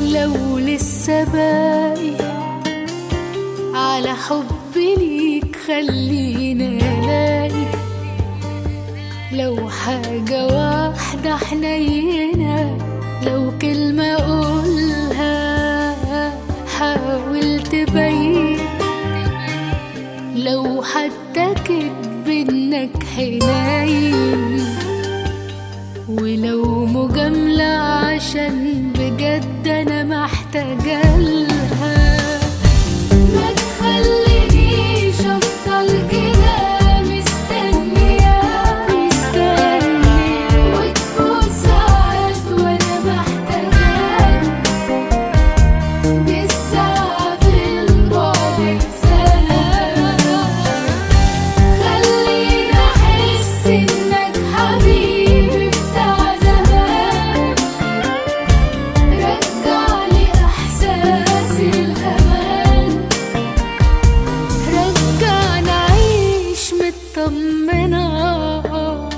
لو لسه باقي على حبي ليك خلينا الاقي لو حاجة واحدة حنينة لو كلمة أقولها حاول تبين لو حتى كدب إنك حنين ولو مجاملة عشان بجد أنا محتاجة لها ما تخلينيش أفضل كده مستنية مستني وتفوت ساعات وأنا محتاجاك بالساعة في البعد سنة خليني أحس إنك حبيبي بتاع زمان رجعلي إحساس الأمان رجعنا أعيش مطمنة